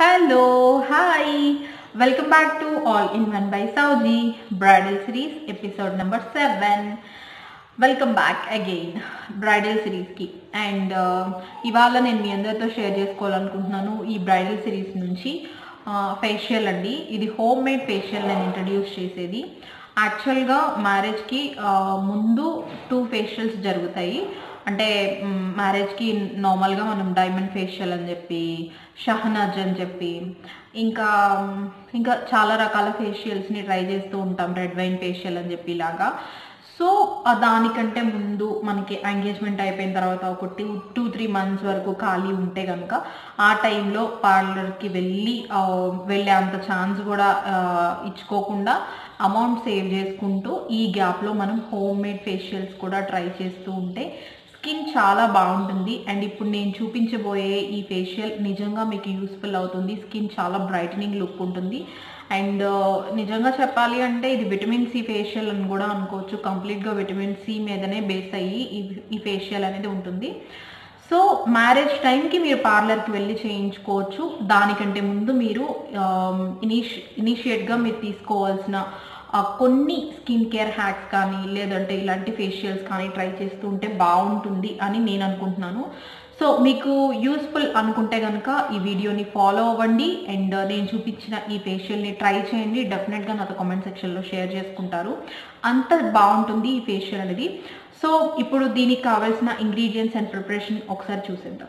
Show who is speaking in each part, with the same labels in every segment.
Speaker 1: hello hi welcome back to all in one by Souji bridal series episode number seven welcome back again bridal సిరీస్కి and ఇవాళ నేను మీ అందరితో share చేసుకోవాలనుకుంటున్నాను ఈ bridal series నుంచి facial అండి ఇది హోమ్ మేడ్ ఫేషియల్ నేను ఇంట్రడ్యూస్ చేసేది యాక్చువల్గా మ్యారేజ్కి ముందు టూ ఫేషియల్స్ జరుగుతాయి అంటే మ్యారేజ్కి నార్మల్గా మనం డైమండ్ ఫేషియల్ అని చెప్పి షహనాజ్ అని చెప్పి ఇంకా ఇంకా చాలా రకాల ఫేషియల్స్ని ట్రై చేస్తూ ఉంటాం రెడ్ వైన్ ఫేషియల్ అని చెప్పి ఇలాగా సో దానికంటే ముందు మనకి ఎంగేజ్మెంట్ అయిపోయిన తర్వాత ఒక టూ టూ త్రీ మంత్స్ వరకు ఖాళీ ఉంటే కనుక ఆ టైంలో పార్లర్కి వెళ్ళి ఆ, వెళ్ళే అంత ఛాన్స్ కూడా ఆ, ఇచ్చుకోకుండా అమౌంట్ సేవ్ చేసుకుంటూ ఈ గ్యాప్లో మనం హోమ్ మేడ్ ఫేషియల్స్ కూడా ట్రై చేస్తూ ఉంటే స్కిన్ చాలా బాగుంటుంది అండ్ ఇప్పుడు నేను చూపించబోయే ఈ ఫేషియల్ నిజంగా మీకు యూస్ఫుల్ అవుతుంది స్కిన్ చాలా బ్రైటనింగ్ లుక్ ఉంటుంది అండ్ నిజంగా చెప్పాలి అంటే ఇది విటమిన్ సి ఫేషియల్ అని కూడా అనుకోవచ్చు కంప్లీట్గా విటమిన్ సి మీదనే బేస్ అయ్యి ఈ ఈ ఫేషియల్ అనేది ఉంటుంది సో మ్యారేజ్ టైంకి మీరు పార్లర్కి వెళ్ళి చేయించుకోవచ్చు దానికంటే ముందు మీరు ఇనిషి ఇనిషియేట్గా మీరు తీసుకోవాల్సిన ఆ, కొన్ని స్కిన్ కేర్ హ్యాక్స్ కానీ లేదంటే ఇలాంటి ఫేషియల్స్ కానీ ట్రై చేస్తూ ఉంటే బాగుంటుంది అని నేను అనుకుంటున్నాను సో మీకు యూస్ఫుల్ అనుకుంటే కనుక ఈ వీడియోని ఫాలో అవ్వండి అండ్ నేను చూపించిన ఈ ఫేషియల్ని ట్రై చేయండి డెఫినెట్గా నాతో కామెంట్ సెక్షన్లో షేర్ చేసుకుంటారు అంత బాగుంటుంది ఈ ఫేషియల్ అనేది సో ఇప్పుడు దీనికి కావాల్సిన ఇంగ్రీడియంట్స్ అండ్ ప్రిపరేషన్ ఒకసారి చూసేద్దాం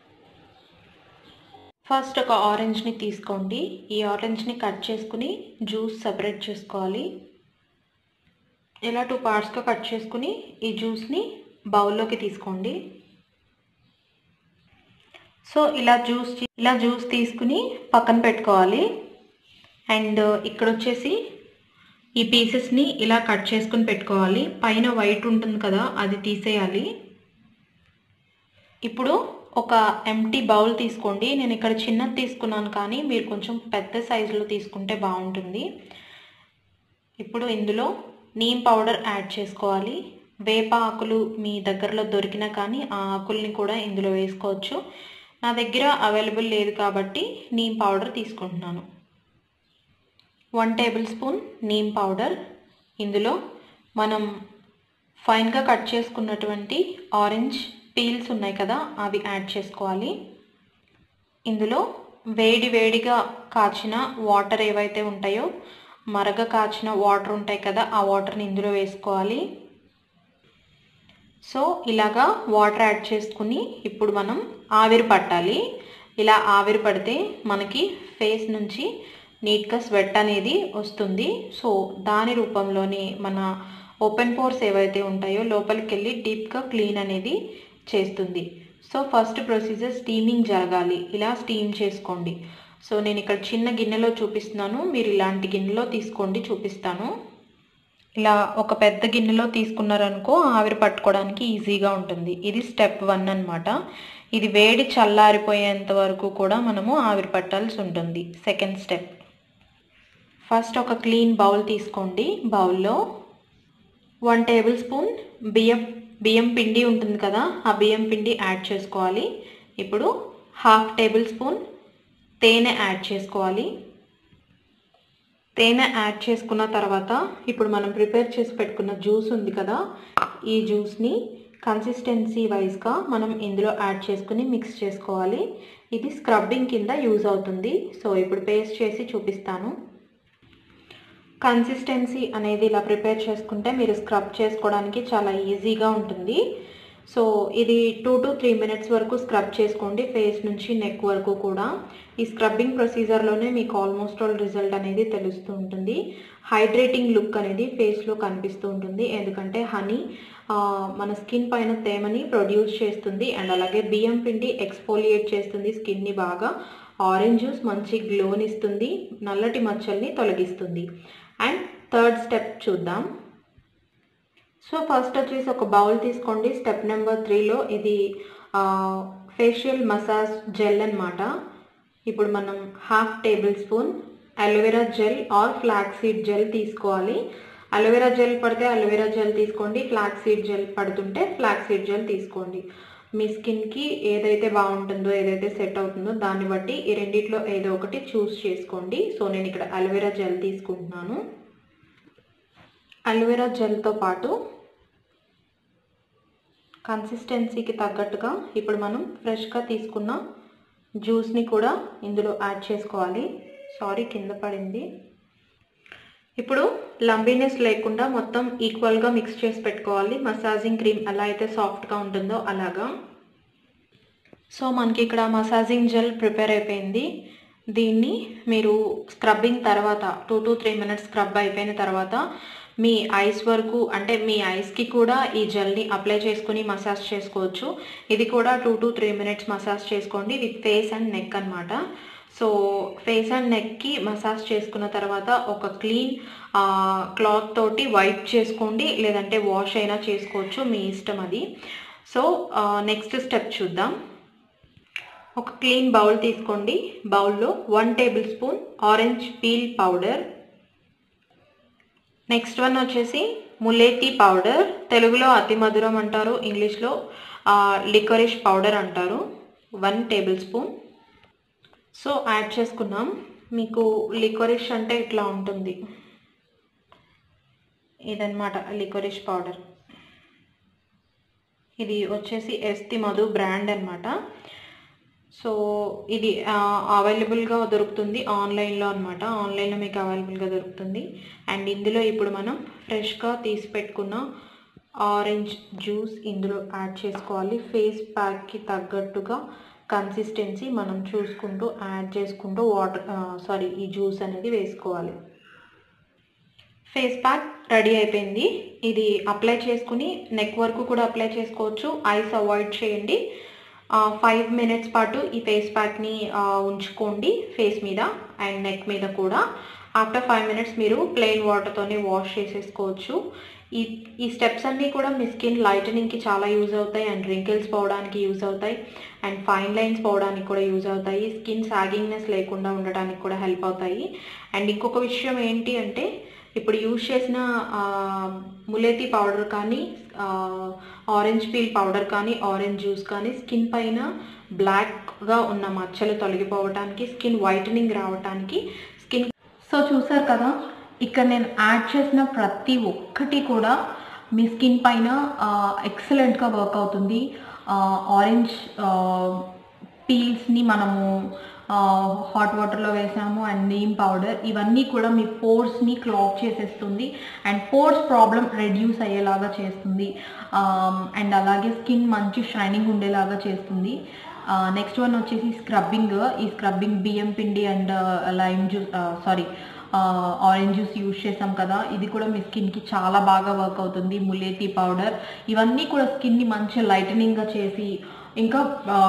Speaker 1: ఫస్ట్ ఒక ఆరెంజ్ని తీసుకోండి ఈ ఆరెంజ్ని కట్ చేసుకుని జ్యూస్ సపరేట్ చేసుకోవాలి ఇలా టూ పార్ట్స్గా కట్ చేసుకుని ఈ జ్యూస్ని బౌల్లోకి తీసుకోండి సో ఇలా జ్యూస్ ఇలా జ్యూస్ తీసుకుని పక్కన పెట్టుకోవాలి అండ్ ఇక్కడ వచ్చేసి ఈ పీసెస్ని ఇలా కట్ చేసుకుని పెట్టుకోవాలి పైన వైట్ ఉంటుంది కదా అది తీసేయాలి ఇప్పుడు ఒక ఎంటీ బౌల్ తీసుకోండి నేను ఇక్కడ చిన్నది తీసుకున్నాను కానీ మీరు కొంచెం పెద్ద సైజులో తీసుకుంటే బాగుంటుంది ఇప్పుడు ఇందులో నీమ్ పౌడర్ యాడ్ చేసుకోవాలి వేప ఆకులు మీ దగ్గరలో దొరికినా కానీ ఆ ఆకుల్ని కూడా ఇందులో వేసుకోవచ్చు నా దగ్గర అవైలబుల్ లేదు కాబట్టి నీమ్ పౌడర్ తీసుకుంటున్నాను one tablespoon neem powder ఇందులో మనం ఫైన్గా కట్ చేసుకున్నటువంటి ఆరెంజ్ పీల్స్ ఉన్నాయి కదా అవి యాడ్ చేసుకోవాలి ఇందులో వేడి వేడిగా కాచిన వాటర్ ఏవైతే ఉంటాయో మరగ కాచిన వాటర్ ఉంటాయి కదా ఆ వాటర్ని ఇందులో వేసుకోవాలి సో ఇలాగా వాటర్ యాడ్ చేసుకుని ఇప్పుడు మనం ఆవిరి పట్టాలి ఇలా ఆవిరి పడితే మనకి ఫేస్ నుంచి నీట్గా స్వెట్ అనేది వస్తుంది సో దాని రూపంలోనే మన ఓపెన్ పోర్స్ ఏవైతే ఉంటాయో లోపలికి వెళ్ళి డీప్గా క్లీన్ అనేది చేస్తుంది సో ఫస్ట్ ప్రొసీజర్ స్టీమింగ్ జరగాలి ఇలా స్టీమ్ చేసుకోండి సో నేను ఇక్కడ చిన్న గిన్నెలో చూపిస్తున్నాను మీరు ఇలాంటి గిన్నెలో తీసుకోండి చూపిస్తాను ఇలా ఒక పెద్ద గిన్నెలో తీసుకున్నారనుకో ఆవిరి పట్టుకోవడానికి ఈజీగా ఉంటుంది ఇది స్టెప్ వన్ అన్నమాట ఇది వేడి చల్లారిపోయేంత వరకు కూడా మనము ఆవిరి పట్టాల్సి ఉంటుంది సెకండ్ స్టెప్ ఫస్ట్ ఒక క్లీన్ బౌల్ తీసుకోండి బౌల్లో వన్ టేబుల్ స్పూన్ బియ్యం బియ్యం పిండి ఉంటుంది కదా ఆ బియ్యం పిండి యాడ్ చేసుకోవాలి ఇప్పుడు హాఫ్ టేబుల్ స్పూన్ తేనె యాడ్ చేసుకోవాలి తేనె యాడ్ చేసుకున్న తర్వాత ఇప్పుడు మనం ప్రిపేర్ చేసి పెట్టుకున్న జ్యూస్ ఉంది కదా ఈ జ్యూస్ని కన్సిస్టెన్సీ వైజ్గా మనం ఇందులో యాడ్ చేసుకుని మిక్స్ చేసుకోవాలి ఇది స్క్రబ్బింగ్ కింద యూజ్ అవుతుంది సో ఇప్పుడు పేస్ట్ చేసి చూపిస్తాను కన్సిస్టెన్సీ అనేది ఇలా ప్రిపేర్ చేసుకుంటే మీరు స్క్రబ్ చేసుకోవడానికి చాలా ఈజీగా ఉంటుంది సో ఇది టూ టు త్రీ మినిట్స్ వరకు స్క్రబ్ చేసుకోండి ఫేస్ నుంచి నెక్ వరకు కూడా ఈ స్క్రబ్బింగ్ ప్రొసీజర్లోనే మీకు ఆల్మోస్ట్ ఆల్ రిజల్ట్ అనేది తెలుస్తూ ఉంటుంది హైడ్రేటింగ్ లుక్ అనేది ఫేస్లో కనిపిస్తూ ఉంటుంది ఎందుకంటే హనీ మన స్కిన్ పైన తేమని ప్రొడ్యూస్ చేస్తుంది అండ్ అలాగే బియ్యం పిండి ఎక్స్ఫోలియేట్ చేస్తుంది స్కిన్ని బాగా ఆరెంజ్ జ్యూస్ మంచి గ్లోనిస్తుంది నల్లటి మచ్చల్ని తొలగిస్తుంది అండ్ థర్డ్ స్టెప్ చూద్దాం సో ఫస్ట్ వచ్చేసి ఒక బౌల్ తీసుకోండి స్టెప్ నెంబర్ త్రీలో ఇది ఫేషియల్ మసాజ్ జెల్ అన్నమాట ఇప్పుడు మనం half tablespoon aloe vera gel or flax seed gel తీసుకోవాలి అలోవెరా జెల్ పడితే అలోవెరా జెల్ తీసుకోండి ఫ్లాక్ సీడ్ జెల్ పడుతుంటే ఫ్లాక్ సీడ్ జెల్ తీసుకోండి మీ స్కిన్కి ఏదైతే బాగుంటుందో ఏదైతే సెట్ అవుతుందో దాన్ని బట్టి ఈ రెండిట్లో ఏదో ఒకటి చూస్ చేసుకోండి సో నేను ఇక్కడ అలోవెరా జెల్ తీసుకుంటున్నాను అలోవెరా జెల్తో పాటు కన్సిస్టెన్సీకి తగ్గట్టుగా ఇప్పుడు మనం ఫ్రెష్గా తీసుకున్న జ్యూస్ని కూడా ఇందులో యాడ్ చేసుకోవాలి సారీ కింద పడింది ఇప్పుడు లంబీనెస్ లేకుండా మొత్తం ఈక్వల్గా మిక్స్ చేసి పెట్టుకోవాలి మసాజింగ్ క్రీమ్ ఎలా అయితే సాఫ్ట్గా ఉంటుందో అలాగా సో మనకి ఇక్కడ మసాజింగ్ జెల్ ప్రిపేర్ అయిపోయింది దీన్ని మీరు స్క్రబ్బింగ్ తర్వాత two to three minutes scrub అయిపోయిన తర్వాత మీ ఐస్ వరకు అంటే మీ ఐస్కి కూడా ఈ జెల్ని అప్లై చేసుకుని మసాజ్ చేసుకోవచ్చు ఇది కూడా two to three minutes massage చేసుకోండి విత్ ఫేస్ అండ్ నెక్ అనమాట సో ఫేస్ అండ్ నెక్కి మసాజ్ చేసుకున్న తర్వాత ఒక క్లీన్ క్లాత్ తోటి వైప్ చేసుకోండి లేదంటే వాష్ అయినా చేసుకోవచ్చు మీ ఇష్టం అది సో నెక్స్ట్ స్టెప్ చూద్దాం ఒక క్లీన్ బౌల్ తీసుకోండి బౌల్లో one tablespoon orange peel powder next one వచ్చేసి ములేతి పౌడర్ తెలుగులో అతి మధురం అంటారు ఇంగ్లీష్లో లికరిష్ పౌడర్ అంటారు one tablespoon so add చేసుకున్నాం మీకు లిక్వరిష్ అంటే ఇట్లా ఉంటుంది ఇదన్నమాట లిక్వరిష్ పౌడర్ ఇది వచ్చేసి ఎస్తి మధు బ్రాండ్ అనమాట సో ఇది అవైలబుల్గా దొరుకుతుంది ఆన్లైన్లో అనమాట ఆన్లైన్లో మీకు అవైలబుల్గా దొరుకుతుంది అండ్ ఇందులో ఇప్పుడు మనం ఫ్రెష్గా తీసి పెట్టుకున్న ఆరెంజ్ జ్యూస్ ఇందులో యాడ్ చేసుకోవాలి ఫేస్ ప్యాక్కి తగ్గట్టుగా కన్సిస్టెన్సీ మనం చూసుకుంటూ యాడ్ చేసుకుంటూ వాటర్ సారీ ఈ జ్యూస్ అనేది వేసుకోవాలి ఫేస్ ప్యాక్ రెడీ అయిపోయింది ఇది అప్లై చేసుకుని నెక్ వరకు కూడా అప్లై చేసుకోవచ్చు ఐస్ అవాయిడ్ చేయండి ఫైవ్ మినిట్స్ పాటు ఈ ఫేస్ ప్యాక్ని ఉంచుకోండి ఫేస్ మీద అండ్ నెక్ మీద కూడా ఆఫ్టర్ ఫైవ్ మినిట్స్ మీరు ప్లెయిన్ వాటర్తోనే వాష్ చేసేసుకోవచ్చు ఈ ఈ స్టెప్స్ అన్నీ కూడా మీ స్కిన్ లైటనింగ్కి చాలా యూజ్ అవుతాయి అండ్ రింకిల్స్ పోవడానికి యూజ్ అవుతాయి అండ్ ఫైన్ లైన్స్ పోవడానికి కూడా యూజ్ అవుతాయి స్కిన్ సాగింగ్నెస్ లేకుండా ఉండడానికి కూడా హెల్ప్ అవుతాయి అండ్ ఇంకొక విషయం ఏంటి అంటే ఇప్పుడు యూజ్ చేసిన ములేతి పౌడర్ కానీ ఆరెంజ్ పీల్ పౌడర్ కానీ ఆరెంజ్ జ్యూస్ కానీ స్కిన్ పైన బ్లాక్గా ఉన్న మచ్చలు తొలగిపోవడానికి స్కిన్ వైటనింగ్ రావడానికి స్కిన్ సో చూసారు కదా ఇక్కడ నేను యాడ్ చేసిన ప్రతి ఒక్కటి కూడా మీ స్కిన్ పైన ఎక్సలెంట్గా వర్క్ అవుతుంది ఆరెంజ్ పీల్స్ని మనము హాట్ వాటర్లో వేసాము అండ్ నీమ్ పౌడర్ ఇవన్నీ కూడా మీ పోర్స్ని క్లాక్ చేసేస్తుంది అండ్ పోర్స్ ప్రాబ్లం రెడ్యూస్ అయ్యేలాగా చేస్తుంది అండ్ అలాగే స్కిన్ మంచి షైనింగ్ ఉండేలాగా చేస్తుంది నెక్స్ట్ వన్ వచ్చేసి స్క్రబ్బింగ్ ఈ స్క్రబ్బింగ్ బియ్యం పిండి and lime juice sorry orange juice use చేసాం కదా ఇది కూడా మీ స్కిన్కి చాలా బాగా వర్క్ అవుతుంది ములేతి పౌడర్ ఇవన్నీ కూడా స్కిన్ని మంచిగా లైటనింగ్గా చేసి ఇంకా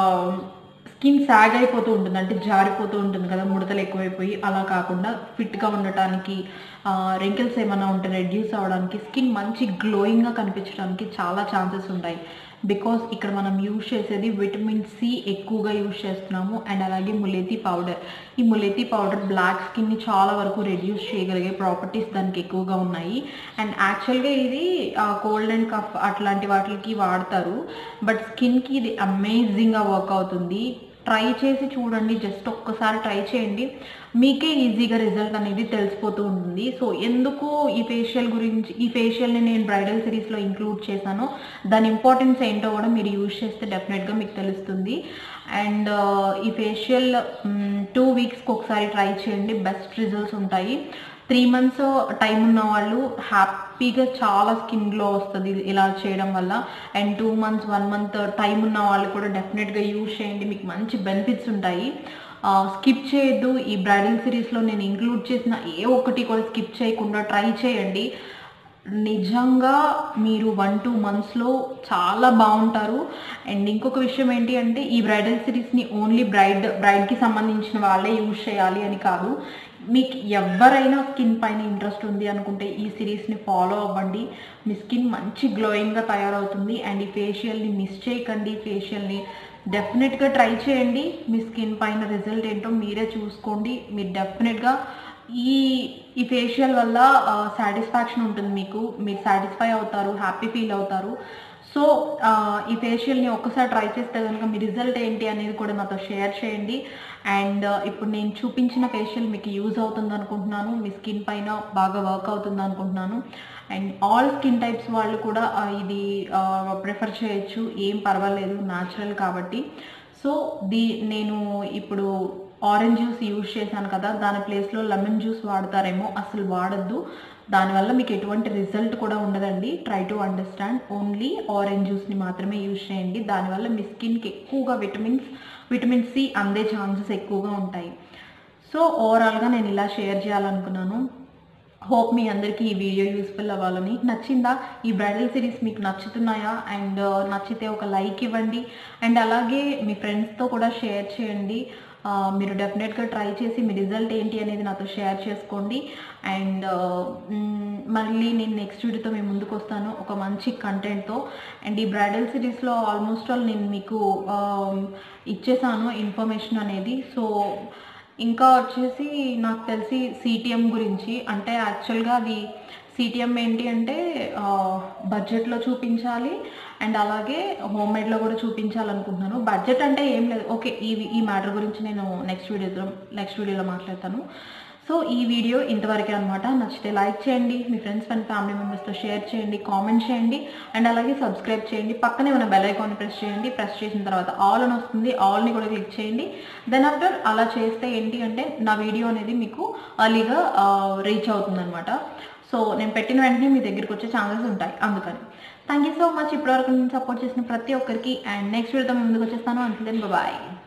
Speaker 1: స్కిన్ సాగ్ అయిపోతూ ఉంటుంది అంటే జారిపోతూ ఉంటుంది కదా ముడతలు ఎక్కువైపోయి అలా కాకుండా ఫిట్గా ఉండటానికి రింకిల్స్ ఏమైనా ఉంటే రెడ్యూస్ అవ్వడానికి స్కిన్ మంచి గ్లోయింగ్గా కనిపించడానికి చాలా ఛాన్సెస్ ఉంటాయి బికాస్ ఇక్కడ మనం యూజ్ చేసేది విటమిన్ సి ఎక్కువగా యూజ్ చేస్తున్నాము అండ్ అలాగే ములేతి పౌడర్ ఈ ములేతి పౌడర్ బ్లాక్ స్కిన్ని చాలా వరకు రెడ్యూస్ చేయగలిగే ప్రాపర్టీస్ దానికి ఎక్కువగా ఉన్నాయి అండ్ యాక్చువల్గా ఇది కోల్డ్ అండ్ కఫ్ అట్లాంటి వాటికి వాడతారు బట్ స్కిన్కి ఇది అమేజింగ్గా వర్క్ అవుతుంది ట్రై చేసి చూడండి జస్ట్ ఒక్కసారి ట్రై చేయండి మీకే ఈజీగా రిజల్ట్ అనేది తెలిసిపోతూ ఉంటుంది సో ఎందుకు ఈ ఫేషియల్ గురించి ఈ ఫేషియల్ని నేను బ్రైడల్ సిరీస్లో ఇంక్లూడ్ చేశాను దాని ఇంపార్టెన్స్ ఏంటో కూడా మీరు యూజ్ చేస్తే డెఫినెట్గా మీకు తెలుస్తుంది అండ్ ఈ ఫేషియల్ టూ వీక్స్కి ఒకసారి ట్రై చేయండి బెస్ట్ రిజల్ట్స్ ఉంటాయి త్రీ మంత్స్ టైం ఉన్న వాళ్ళు హ్యాపీగా చాలా స్కిన్ గ్లో వస్తుంది ఇలా చేయడం వల్ల and two months one month time ఉన్న వాళ్ళు కూడా డెఫినెట్గా యూజ్ చేయండి మీకు మంచి బెనిఫిట్స్ ఉంటాయి స్కిప్ చేయొద్దు ఈ బ్రైడల్ సిరీస్లో నేను ఇంక్లూడ్ చేసిన ఏ ఒక్కటి కూడా స్కిప్ చేయకుండా ట్రై చేయండి నిజంగా మీరు వన్ టూ మంత్స్లో చాలా బాగుంటారు అండ్ ఇంకొక విషయం ఏంటి అంటే ఈ బ్రైడల్ సిరీస్ని ఓన్లీ బ్రైడ్ బ్రైడ్కి సంబంధించిన వాళ్ళే యూజ్ చేయాలి అని కాదు మీకు ఎవరైనా స్కిన్ పైన ఇంట్రెస్ట్ ఉంది అనుకుంటే ఈ సిరీస్ని ఫాలో అవ్వండి మీ స్కిన్ మంచి గ్లోయింగ్గా తయారవుతుంది అండ్ ఈ ఫేషియల్ని మిస్ చేయకండి ఫేషియల్ని డెఫినెట్గా ట్రై చేయండి మీ స్కిన్ పైన రిజల్ట్ ఏంటో మీరే చూసుకోండి మీరు డెఫినెట్గా ఈ ఈ ఫేషియల్ వల్ల సాటిస్ఫాక్షన్ ఉంటుంది మీకు మీరు సాటిస్ఫై అవుతారు హ్యాపీ ఫీల్ అవుతారు సో ఆ, ఈ ఫేషియల్ని ఒక్కసారి ట్రై చేస్తే కనుక మీ రిజల్ట్ ఏంటి అనేది కూడా నాతో షేర్ చేయండి అండ్ ఇప్పుడు నేను చూపించిన ఫేషియల్ మీకు యూజ్ అవుతుంది అనుకుంటున్నాను మీ స్కిన్ పైన బాగా వర్క్ అవుతుంది అనుకుంటున్నాను అండ్ ఆల్ స్కిన్ టైప్స్ వాళ్ళు కూడా ఆ, ఇది ప్రిఫర్ చేయొచ్చు ఏం పర్వాలేదు న్యాచురల్ కాబట్టి సో దీ నేను ఇప్పుడు ఆరెంజ్ జ్యూస్ యూజ్ చేశాను కదా దాని ప్లేస్లో లెమన్ జ్యూస్ వాడతారేమో అసలు వాడద్దు దానివల్ల మీకు ఎటువంటి రిజల్ట్ కూడా ఉండదండి try to understand only orange జ్యూస్ని మాత్రమే యూజ్ చేయండి దానివల్ల మీ స్కిన్కి ఎక్కువగా విటమిన్స్ విటమిన్ సి అందే ఛాన్సెస్ ఎక్కువగా ఉంటాయి సో ఓవరాల్గా నేను ఇలా షేర్ చేయాలనుకున్నాను హోప్ మీ అందరికీ ఈ వీడియో యూస్ఫుల్ అవ్వాలని నచ్చిందా ఈ బ్రైడల్ సిరీస్ మీకు నచ్చుతున్నాయా అండ్ నచ్చితే ఒక లైక్ ఇవ్వండి అండ్ అలాగే మీ ఫ్రెండ్స్తో కూడా షేర్ చేయండి ఆ, మీరు డెఫినెట్గా ట్రై చేసి మీ రిజల్ట్ ఏంటి అనేది నాతో షేర్ చేసుకోండి అండ్ మళ్ళీ నేను నెక్స్ట్ వీడియోతో మేము ముందుకు వస్తాను ఒక మంచి కంటెంట్తో అండ్ ఈ బ్రైడల్ సిరీస్లో ఆల్మోస్ట్ ఆల్ నేను మీకు ఆ, ఇచ్చేసాను ఇన్ఫర్మేషన్ అనేది సో ఇంకా వచ్చేసి నాకు తెలిసి సిటిఎం గురించి అంటే యాక్చువల్గా అది సిటిఎం ఏంటి అంటే బడ్జెట్లో చూపించాలి అండ్ అలాగే హోమ్ మేడ్లో కూడా చూపించాలనుకుంటున్నాను బడ్జెట్ అంటే ఏం లేదు ఓకే ఈ ఈ మ్యాటర్ గురించి నేను నెక్స్ట్ వీడియోలో నెక్స్ట్ వీడియోలో మాట్లాడతాను సో ఈ వీడియో ఇంతవరకే అనమాట నచ్చితే లైక్ చేయండి మీ ఫ్రెండ్స్ అండ్ ఫ్యామిలీ మెంబర్స్తో షేర్ చేయండి కామెంట్ చేయండి అండ్ అలాగే సబ్స్క్రైబ్ చేయండి పక్కనే ఉన్న బెల్ ఐకాన్ ప్రెస్ చేయండి ప్రెస్ చేసిన తర్వాత ఆల్ అని వస్తుంది ఆల్ని కూడా క్లిక్ చేయండి దెన్ ఆఫ్టర్ అలా చేస్తే ఏంటి అంటే నా వీడియో అనేది మీకు అర్లీగా రీచ్ అవుతుంది అనమాట సో నేను పెట్టిన వెంటనే మీ దగ్గరికి వచ్చే ఛాన్సెస్ ఉంటాయి అందుకని థ్యాంక్ యూ సో మచ్ ఇప్పటివరకు నేను సపోర్ట్ చేసిన ప్రతి ఒక్కరికి అండ్ నెక్స్ట్ వీడియోతో ముందుకు వచ్చేస్తాను అంతే బాయ్